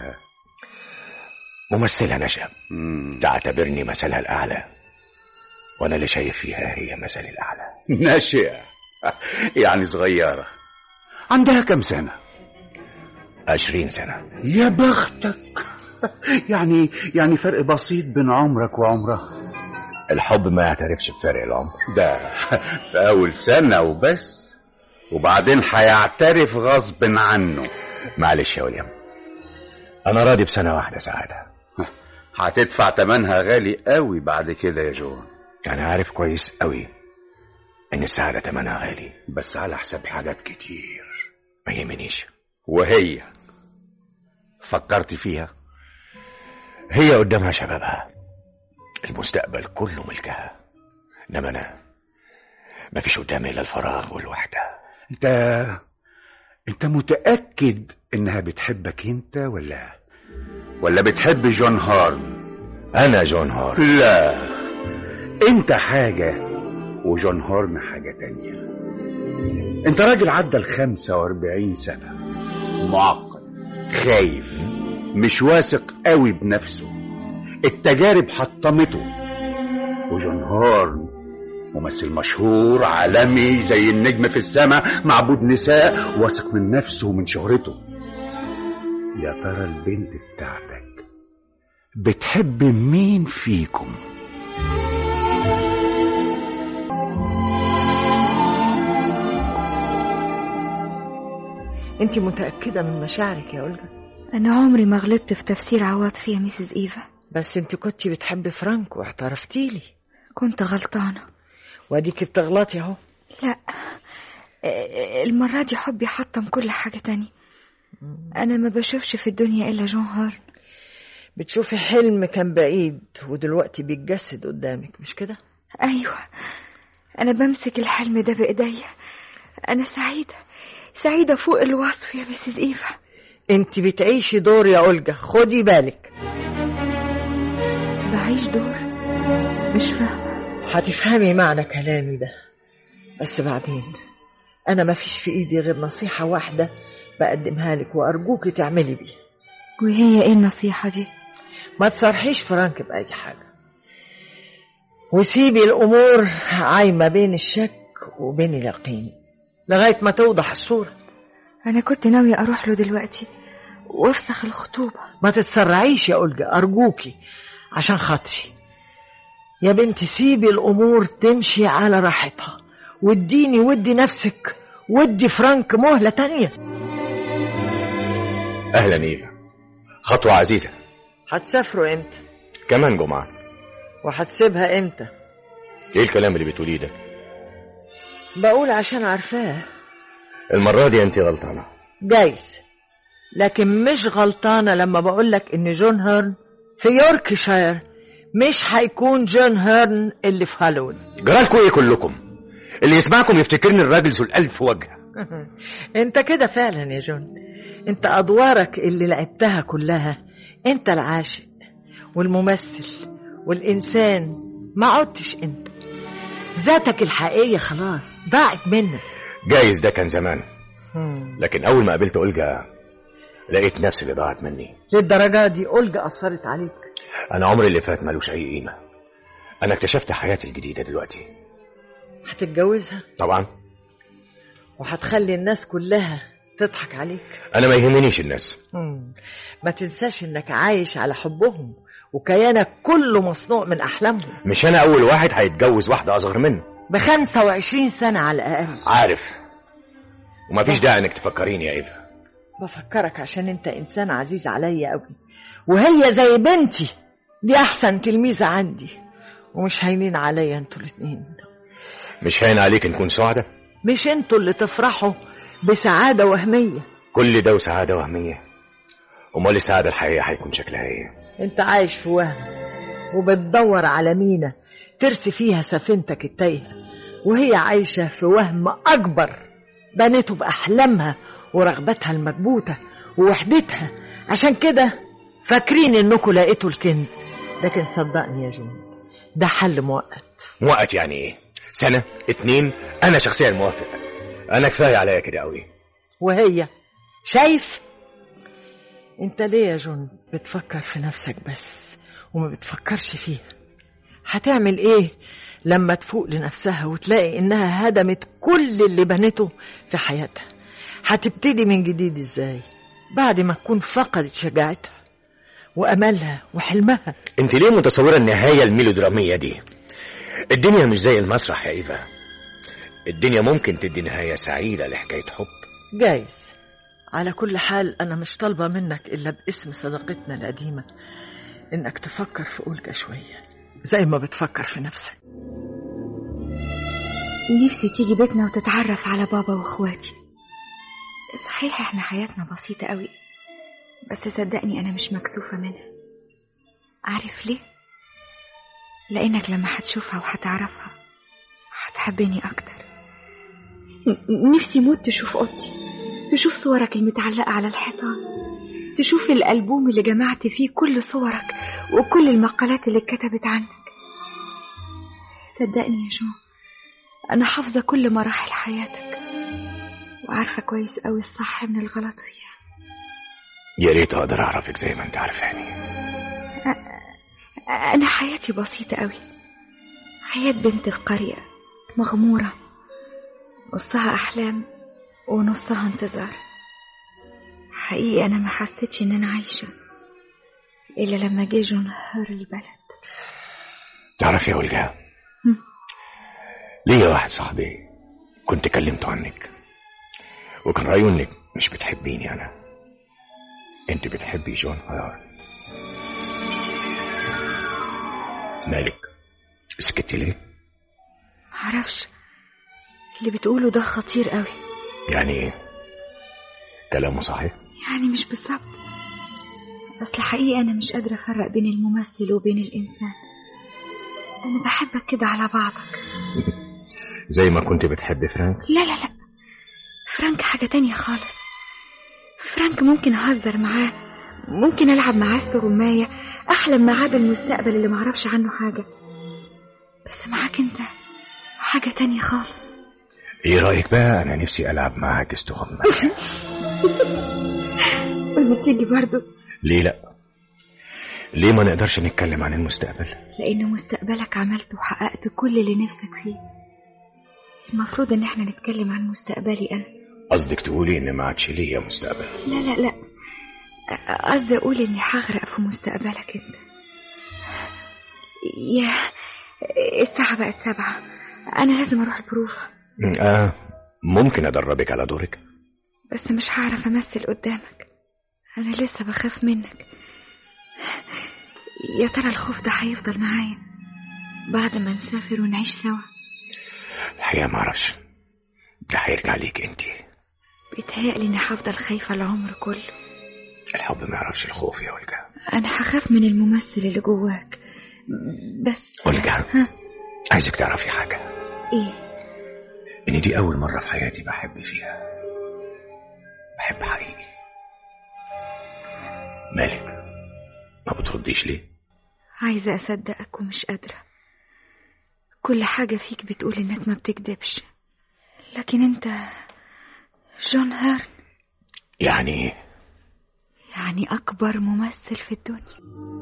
ممثله نشأ مم. تعتبرني مثلها الاعلى وانا اللي شايف فيها هي مثلي الاعلى ناشئة يعني صغيرة عندها كم سنة عشرين سنه يا بختك يعني يعني فرق بسيط بين عمرك وعمرها الحب ما يعترفش بفرق العمر ده في أول سنة وبس وبعدين هيعترف غصب عنه معلش يا ويليام انا راضي بسنه واحده سعاده هتدفع تمنها غالي قوي بعد كده يا جون انا عارف كويس قوي إن السعادة تمنها غالي بس على حساب حاجات كتير ما يهمنيش وهي فكرت فيها هي قدامها شبابها المستقبل كله ملكها إنما أنا ما فيش قدامي إلا الفراغ والوحدة انت انت متأكد انها بتحبك انت ولا ولا بتحب جون هارن أنا جون هارت لا انت حاجة وجون هورن حاجة تانية انت راجل عدى الخمسة واربعين سنة معقد خايف مش واثق قوي بنفسه التجارب حطمته وجون هورن ممثل مشهور عالمي زي النجم في السماء معبود نساء واثق من نفسه ومن شهرته يا ترى البنت بتاعتك بتحب مين فيكم انت متأكدة من مشاعرك يا أولجا أنا عمري ما غلطت في تفسير عواطفي يا ميسيس إيفا بس انت كنتي بتحبي فرانك واعترفتي لي كنت غلطانة واديكي بتغلطي اهو لا آه، المرة دي حبي حطم كل حاجة تانية أنا ما بشوفش في الدنيا إلا جون هارن بتشوفي حلم كان بعيد ودلوقتي بيتجسد قدامك مش كده أيوة أنا بمسك الحلم ده بإيديا أنا سعيدة سعيدة فوق الوصف يا ميسيس إيفا انت بتعيشي دور يا أولجا خدي بالك بعيش دور مش فاهمة هتفهمي معنى كلامي ده بس بعدين أنا ما فيش في إيدي غير نصيحة واحدة بقدمها لك وأرجوكي تعملي بيها وهي إيه النصيحة دي ما تصرحيش فرانك بأي حاجة وسيبي الأمور عايمة بين الشك وبين اليقين لغاية ما توضح الصورة أنا كنت ناوية أروح له دلوقتي وأفسخ الخطوبة ما تتسرعيش يا أولجا أرجوكي عشان خاطري يا بنتي سيبي الأمور تمشي على راحتها واديني ودي نفسك ودي فرانك مهلة تانية أهلا إيفا خطوة عزيزة هتسافروا امتى كمان جمعة وهتسيبها امتى إيه الكلام اللي بتقوليه ده بقول عشان عارفاه المرة دي أنت غلطانة جايز لكن مش غلطانة لما بقولك إن جون هيرن في يوركشاير مش هيكون جون هيرن اللي في هالوين جرالكوا إيه كلكم اللي يسمعكم يفتكرني الراجل ذو الألف وجه انت كده فعلا يا جون انت أدوارك اللي لعبتها كلها انت العاشق والممثل والإنسان ما عدتش انت ذاتك الحقيقية خلاص ضاعت منك جايز ده كان زمان لكن أول ما قابلت أولجا لقيت نفسي اللي ضاعت مني للدرجة دي أولجا أثرت عليك أنا عمري اللي فات ملوش أي قيمة أنا اكتشفت حياتي الجديدة دلوقتي هتتجوزها طبعا وهتخلي الناس كلها تضحك عليك أنا ما يهمنيش الناس مم. ما تنساش انك عايش على حبهم وكيانك كله مصنوع من احلامهم مش أنا أول واحد هيتجوز واحدة أصغر منه بخمسة وعشرين سنة على الأقل عارف ومفيش داعي إنك تفكريني يا إيفا بفكرك عشان انت انسان عزيز عليا قوي وهي زي بنتي دي احسن تلميذة عندي ومش هاينين عليا انتوا الاتنين مش هين عليك نكون سعداء مش انتوا اللي تفرحوا بسعادة وهمية كل ده وسعادة وهمية أمال السعادة الحقيقية هيكون شكلها إيه انت عايش في وهم وبتدور على مينا ترسي فيها سفينتك التايهة وهي عايشة في وهم أكبر بنته بأحلامها ورغبتها المكبوتة ووحدتها عشان كده فاكرين انكم لقيتوا الكنز لكن صدقني يا جون ده حل مؤقت موقت يعني إيه سنة اتنين أنا شخصيا موافق أنا كفاية عليا كده قوي وهي شايف انت ليه يا جون بتفكر في نفسك بس وما بتفكرش فيها هتعمل ايه لما تفوق لنفسها وتلاقي انها هدمت كل اللي بنته في حياتها هتبتدي من جديد ازاي بعد ما تكون فقدت شجاعتها واملها وحلمها انت ليه متصورة النهاية الميلودرامية دي الدنيا مش زي المسرح يا إيفا الدنيا ممكن تدي نهاية سعيدة لحكاية حب جايز على كل حال أنا مش طالبة منك إلا باسم صداقتنا القديمة إنك تفكر في أولجا شوية زي ما بتفكر في نفسك نفسي تيجي بيتنا وتتعرف على بابا واخواتي صحيح احنا حياتنا بسيطة قوي بس صدقني انا مش مكسوفة منها عارف ليه؟ لانك لما هتشوفها وهتعرفها هتحبني اكتر ن- نفسي موت تشوف اوضتي تشوف صورك المتعلقة على الحيطان تشوف الألبوم اللي جمعت فيه كل صورك وكل المقالات اللي اتكتبت عنك صدقني يا جو أنا حافظة كل مراحل حياتك وعارفة كويس أوي الصح من الغلط فيها يا ريت اقدر اعرفك زي ما انت عارفاني أنا حياتي بسيطة أوي حياة بنت القرية مغمورة نصها أحلام ونصها انتظار حقيقي أنا ما حسيتش إن أنا عايشة إلا لما جه جون هار البلد تعرف يا ولجا هم. ليا واحد صاحبي كنت كلمته عنك وكان رأيه انك مش بتحبيني انا انت بتحبي جون هار مالك سكتي ليه معرفش اللي بتقوله ده خطير قوي يعني ايه كلامه صحيح يعني مش بالظبط أصل حقيقي أنا مش قادرة أفرق بين الممثل وبين الإنسان أنا بحبك كده على بعضك زي ما كنت بتحبي فرانك لا لا لا فرانك حاجة تانية خالص فرانك ممكن أهزر معاه ممكن ألعب معاه استغماية أحلم معاه بالمستقبل اللي معرفش عنه حاجة بس معاك أنت حاجة تانية خالص ايه رأيك بقى انا نفسي العب معاك استغمى ودي تيجي برضو ليه لا ليه ما نقدرش نتكلم عن المستقبل لأن مستقبلك عملت وحققت كل اللي نفسك فيه المفروض إن احنا نتكلم عن مستقبلي أنا قصدك تقولي ان ما عادش ليا مستقبل لا لا لا أ- قصدي أقول إني هغرق في مستقبلك أنت يا الساعة بقت سبعة أنا لازم أروح البروفة اه ممكن ادربك على دورك بس مش هعرف أمثل قدامك أنا لسه بخاف منك يا ترى الخوف ده هيفضل معايا بعد ما نسافر ونعيش سوا الحقيقة ما اعرفش ده هيرجع ليك انت بيتهيألي إني هفضل خايفة العمر كله الحب ما يعرفش الخوف يا ولجا أنا هخاف من الممثل اللي جواك بس ولجا ها عايزك تعرفي حاجة إيه ان دي اول مرة في حياتي بحب فيها بحب حقيقي مالك ما بترديش ليه عايزة أصدقك ومش قادرة كل حاجة فيك بتقول إنك ما بتكدبش لكن أنت جون هيرن يعني ايه يعني أكبر ممثل في الدنيا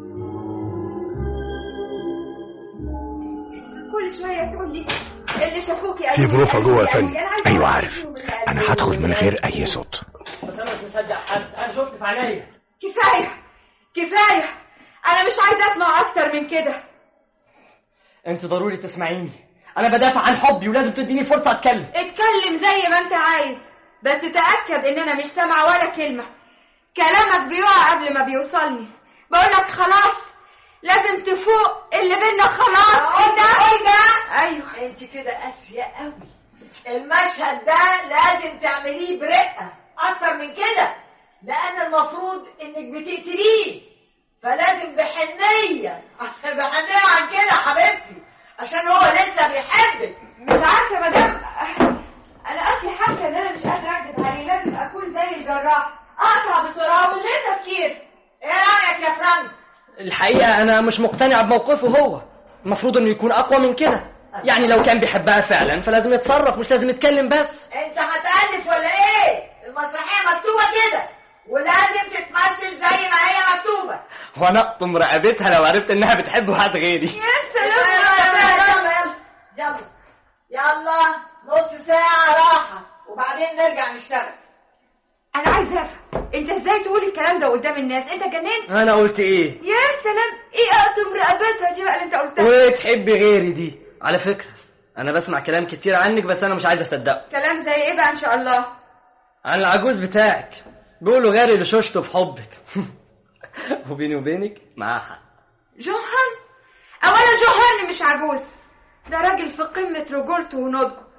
كل شوية تقول لي اللي شافوكي في بروفة جوه يا فندم. ايوه عارف انا هدخل من غير اي صوت بس انا مش مصدق حد انا شفت في عينيا كفاية كفاية أنا مش عايزة أسمع أكتر من كده انت ضروري تسمعيني انا بدافع عن حبي ولازم تديني فرصه اتكلم اتكلم زي ما أنت عايز بس تأكد إن أنا مش سامعة ولا كلمة كلامك بيقع قبل ما بيوصلني بقولك خلاص لازم تفوق اللي بينا خلاص انت ايوه انت كده قاسية قوي المشهد ده لازم تعمليه برقة اكتر من كده لان المفروض انك بتقتليه فلازم بحنية بحنية عن كده حبيبتي عشان هو لسه بيحبك مش عارفه يا مدام انا اصلي حاسه ان انا مش قادره اكذب عليه لازم اكون زي الجراح اقطع بسرعه ومن غير تفكير ايه رايك يا فرانك الحقيقه انا مش مقتنع بموقفه هو المفروض انه يكون اقوى من كده يعني لو كان بيحبها فعلا فلازم يتصرف مش لازم يتكلم بس انت هتألف ولا ايه المسرحيه مكتوبه كده ولازم تتمثل زي ما هي مكتوبه وانا اقطم رقبتها لو عرفت انها بتحب واحد غيري يا سلام يلا يلا يلا يلا نص ساعة راحة وبعدين نرجع نشتغل انا عايزه افهم انت ازاي تقول الكلام ده قدام الناس انت جننت انا قلت ايه يا سلام ايه اقطم رقبتها دي بقى اللي انت قلتها وتحبي غيري دي على فكره انا بسمع كلام كتير عنك بس انا مش عايز اصدقه كلام زي ايه بقى ان شاء الله عن العجوز بتاعك بيقولوا غيري لشوشته في حبك وبيني وبينك معاه حق جوهان اولا جوهان مش عجوز ده راجل في قمة رجولته ونضجه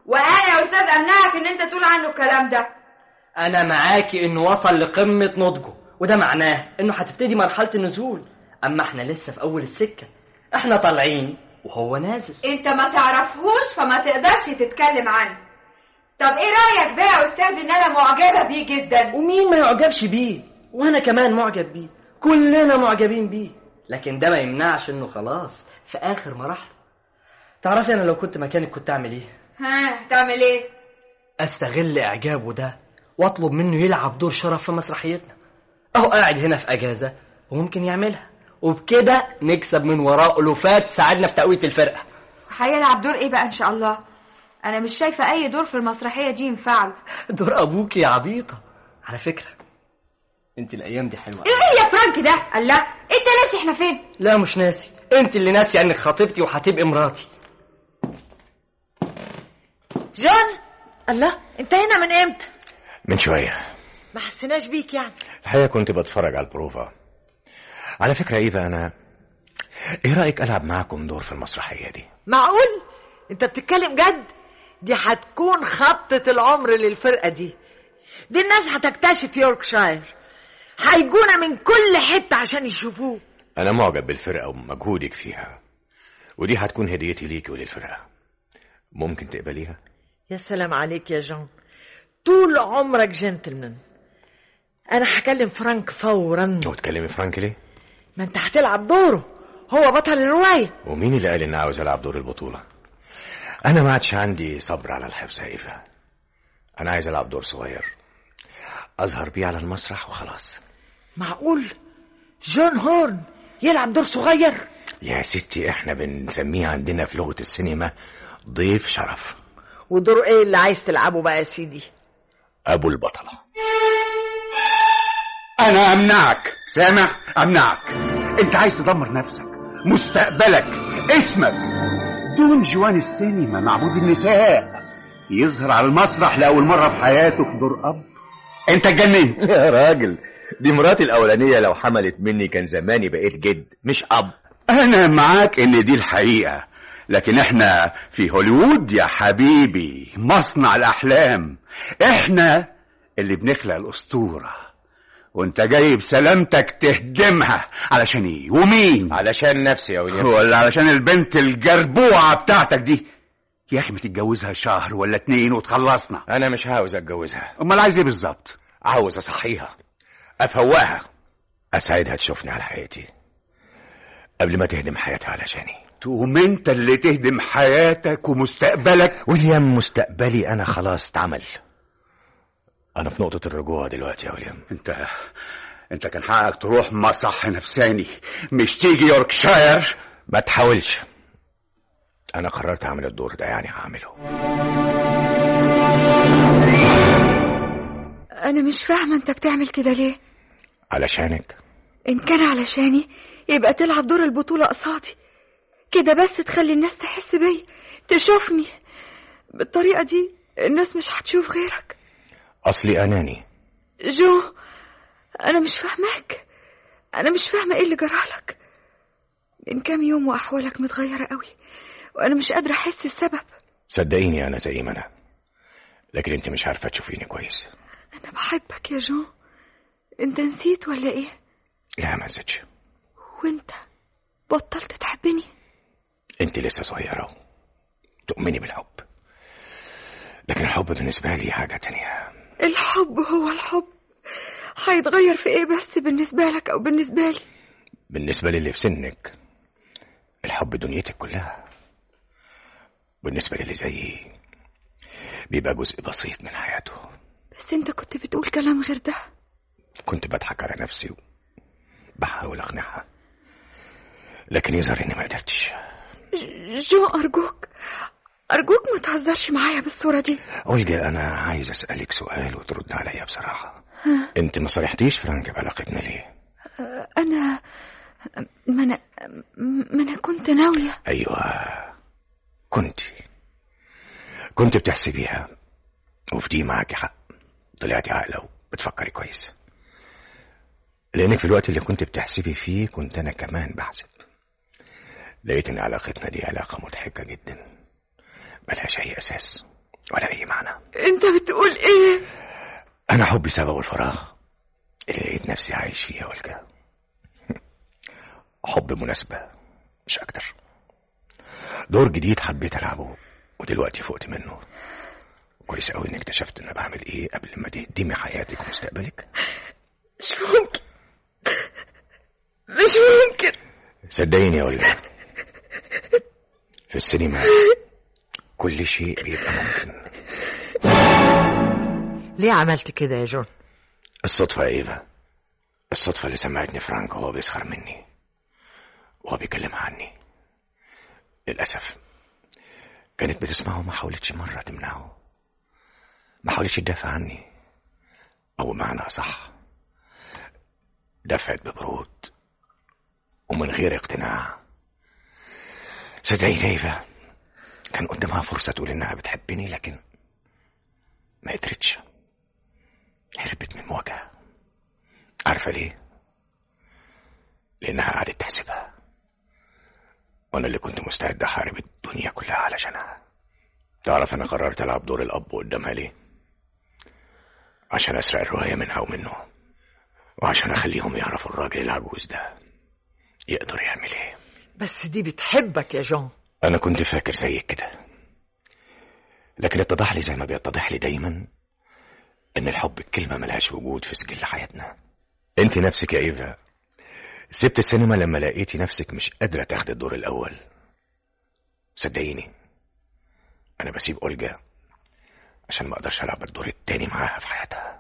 وانا يا استاذ امنعك ان انت تقول عنه الكلام ده انا معاكي انه وصل لقمه نضجه وده معناه انه هتبتدي مرحله النزول اما احنا لسه في اول السكه احنا طالعين وهو نازل انت ما تعرفهوش فما تقدرش تتكلم عنه طب ايه رايك بقى يا استاذ ان انا معجبه بيه جدا ومين ما يعجبش بيه وانا كمان معجب بيه كلنا معجبين بيه لكن ده ما يمنعش انه خلاص في اخر مراحله تعرفي انا لو كنت مكانك كنت اعمل ايه ها تعمل ايه استغل اعجابه ده واطلب منه يلعب دور شرف في مسرحيتنا اهو قاعد هنا في اجازه وممكن يعملها وبكده نكسب من وراه الوفات تساعدنا في تقويه الفرقه هيلعب دور ايه بقى ان شاء الله انا مش شايفه اي دور في المسرحيه دي ينفعله دور ابوك يا عبيطه على فكره انت الايام دي حلوه ايه ايه يا فرانك ده الله انت ناسي احنا فين لا مش ناسي انت اللي ناسي انك خطيبتي وهتبقي مراتي جون الله انت هنا من امتى من شوية ما حسيناش بيك يعني الحقيقة كنت بتفرج على البروفا على فكرة إيفا أنا إيه رأيك ألعب معاكم دور في المسرحية دي معقول انت بتتكلم جد دي هتكون خطة العمر للفرقة دي دي الناس هتكتشف يوركشاير هيجونا من كل حتة عشان يشوفوه أنا معجب بالفرقة ومجهودك فيها ودي هتكون هديتي ليكي وللفرقة ممكن تقبليها؟ يا سلام عليك يا جون طول عمرك جنتلمان انا هكلم فرانك فورا وتكلمي فرانك ليه؟ ما انت هتلعب دوره هو بطل الرواية ومين اللي قال إني عاوز ألعب دور البطولة؟ أنا ما عادش عندي صبر على الحفظ يا إيفا أنا عايز ألعب دور صغير أظهر بيه على المسرح وخلاص معقول جون هورن يلعب دور صغير يا ستي إحنا بنسميه عندنا في لغة السينما ضيف شرف ودور ايه اللي عايز تلعبه بقى يا سيدي أبو البطلة انا امنعك سامع امنعك انت عايز تدمر نفسك مستقبلك اسمك دون جوان السينما معبود النساء يظهر على المسرح لاول مره في حياته في دور اب انت اتجننت يا راجل دي مراتي الأولانية لو حملت مني كان زماني بقيت جد مش أب انا معاك ان دي الحقيقه لكن احنا في هوليوود يا حبيبي مصنع الاحلام احنا اللي بنخلق الاسطوره وانت جاي بسلامتك تهدمها علشان ايه ومين علشان نفسي يا ويليام ولا علشان البنت الجربوعه بتاعتك دي يا اخي ما تتجوزها شهر ولا اتنين وتخلصنا أنا مش عاوز أتجوزها امال عايز ايه بالظبط عاوز أصحيها أفوقها أسعدها تشوفني على حياتي قبل ما تهدم حياتها علشاني تقوم انت اللي تهدم حياتك ومستقبلك ويليام مستقبلي أنا خلاص اتعمل أنا في نقطة الرجوع دلوقتي يا ويليام انت انت كان حقك تروح مصح نفساني مش تيجي يوركشاير ما تحاولش أنا قررت أعمل الدور ده يعني هعمله انا مش فاهمه انت بتعمل كده ليه علشانك ان كان علشاني يبقى تلعب دور البطوله قصادي كده بس تخلي الناس تحس بيا تشوفني بالطريقه دي الناس مش هتشوف غيرك أصلي أناني جو انا مش فاهماك انا مش فاهمه ايه اللي جرالك من كام يوم واحوالك متغيره قوي وانا مش قادره احس السبب صدقيني أنا زي ما أنا لكن أنت مش عارفة تشوفيني كويس انا بحبك يا جو انت نسيت ولا ايه لا ما نسيتش وانت بطلت تحبني أنت لسه صغيرة تؤمني بالحب لكن الحب بالنسبة لي حاجة تانية الحب هو الحب هيتغير في ايه بس بالنسبه لك او بالنسبه لي بالنسبة للي في سنك الحب دنيتك كلها بالنسبة للي زيي بيبقى جزء بسيط من حياته بس انت كنت بتقول كلام غير ده كنت بضحك على نفسي وبحاول أقنعها لكن يظهر إني ما قدرتش ج- جو ارجوك ارجوك ما تهزرش معايا بالصوره دي أولجا أنا عايز أسألك سؤال وترد عليا بصراحة أنت ما صرحتيش فرانك بعلاقتنا ليه؟ انا ما انا ما انا كنت ناويه أيوة كنت كنت بتحسبيها وفي دي معاكي حق طلعتي عاقلة وبتفكري كويس لأنك في الوقت اللي كنت بتحسبي فيه كنت أنا كمان بحسب لقيت إن علاقتنا دي علاقة مضحكة جدا ملهاش أي أساس ولا أي معنى انت بتقول ايه أنا حبي سبب الفراغ اللي لقيت نفسي عايش فيه يا ولجة حب مناسبة مش أكتر دور جديد حبيت ألعبه ودلوقتي فقت منه كويس قوي إني اكتشفت إن بعمل إيه قبل ما تهدمي حياتك ومستقبلك مش ممكن مش ممكن صدقيني يا ولجة في السينما كل شيء بيبقى ممكن ليه عملت كده يا جون الصدفة يا إيفا الصدفة اللي سمعتني فرانك وهو بيسخر مني وهو بيكلمها عني للأسف كانت بتسمعه ما حاولتش مرة تمنعه ما حاولتش تدافع عني أو بمعنى أصح دفعت ببرود ومن غير اقتناع صدقيني إيفا كان قدامها فرصة تقول إنها بتحبني لكن ما قدرتش هربت من المواجهة عارفة ليه؟ لأنها قعدت تحسبها وأنا اللي كنت مستعد أحارب الدنيا كلها علشانها تعرف أنا قررت ألعب دور الأب قدامها ليه؟ عشان أسرق الرواية منها ومنه وعشان أخليهم يعرفوا الراجل العجوز ده يقدر يعمل إيه بس دي بتحبك يا جون أنا كنت فاكر زيك كده لكن اتضح لي زي ما بيتضح لي دايما إن الحب الكلمة ملهاش وجود في سجل حياتنا أنت نفسك يا إيفا سبت السينما لما لقيتي نفسك مش قادرة تاخدي الدور الأول صدقيني أنا بسيب أولجا عشان ما أقدرش ألعب الدور التاني معاها في حياتها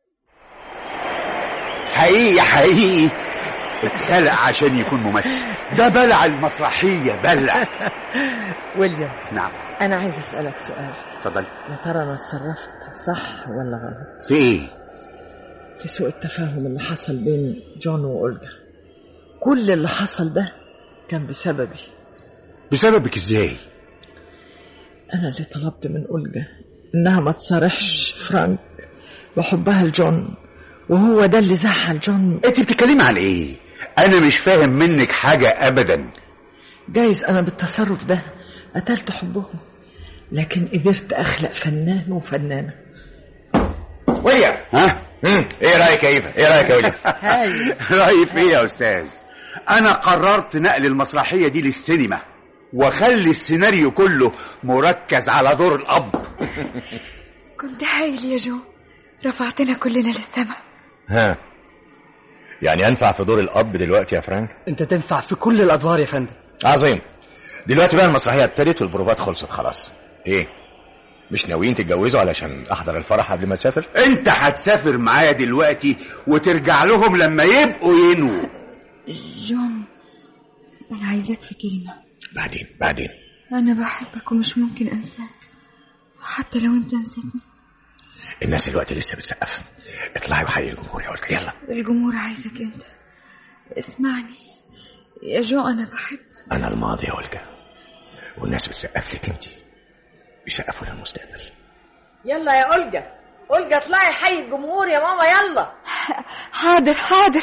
حقيقي حقيقي اتخلق عشان يكون ممثل ده بلع المسرحية بلع ويليام نعم انا عايز اسالك سؤال اتفضل يا ترى انا اتصرفت صح ولا غلط في ايه في سوء التفاهم اللي حصل بين جون واولجا كل اللي حصل ده كان بسببي بسببك ازاي انا اللي طلبت من اولجا انها ما تصارحش فرانك بحبها لجون وهو ده اللي زعل جون انت بتتكلمي عن ايه انا مش فاهم منك حاجة ابدا جايز انا بالتصرف ده قتلت حبهم لكن قدرت اخلق فنان وفنانه ويليام ها ايه رايك يا ايفا ايه رايك يا ويليام هاي رأيي في ايه يا استاذ انا قررت نقل المسرحية دي للسينما واخلي السيناريو كله مركز على دور الاب كنت هايل يا جو رفعتنا كلنا للسما ها يعني انفع في دور الاب دلوقتي يا فرانك انت تنفع في كل الادوار يا فندم عظيم دلوقتي بقى المسرحيه ابتدت والبروفات خلصت خلاص ايه مش ناويين تتجوزوا علشان احضر الفرح قبل ما اسافر انت هتسافر معايا دلوقتي وترجع لهم لما يبقوا ينووا جون انا عايزاك في كلمة بعدين بعدين انا بحبك ومش ممكن انساك حتى لو انت نسيتني الناس دلوقتي لسه بتسقف اطلعي وحيي الجمهور يا ولد يلا الجمهور عايزك انت اسمعني يا جو انا بحب انا الماضي يا ولجة والناس بتسقف لك انت بيسقفوا للمستقبل يلا يا اولجا اولجا اطلعي حي الجمهور يا ماما يلا حاضر حاضر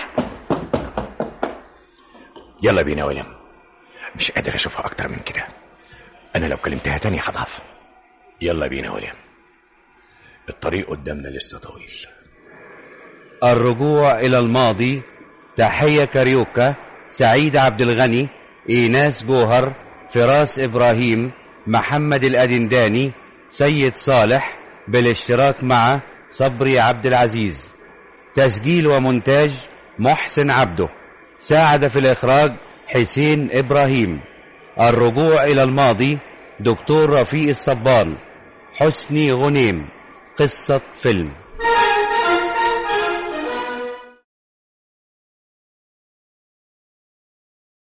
يلا بينا يا ويليام مش قادر اشوفها اكتر من كده انا لو كلمتها تاني هضعف يلا بينا يا ويليام الطريق قدامنا لسه طويل الرجوع إلى الماضي تحية كاريوكا سعيد عبد الغني إيناس جوهر فراس إبراهيم محمد الأدنداني سيد صالح بالاشتراك مع صبري عبد العزيز تسجيل ومونتاج محسن عبده ساعد في الإخراج حسين إبراهيم الرجوع إلى الماضي دكتور رفيق الصبان حسني غنيم قصة فيلم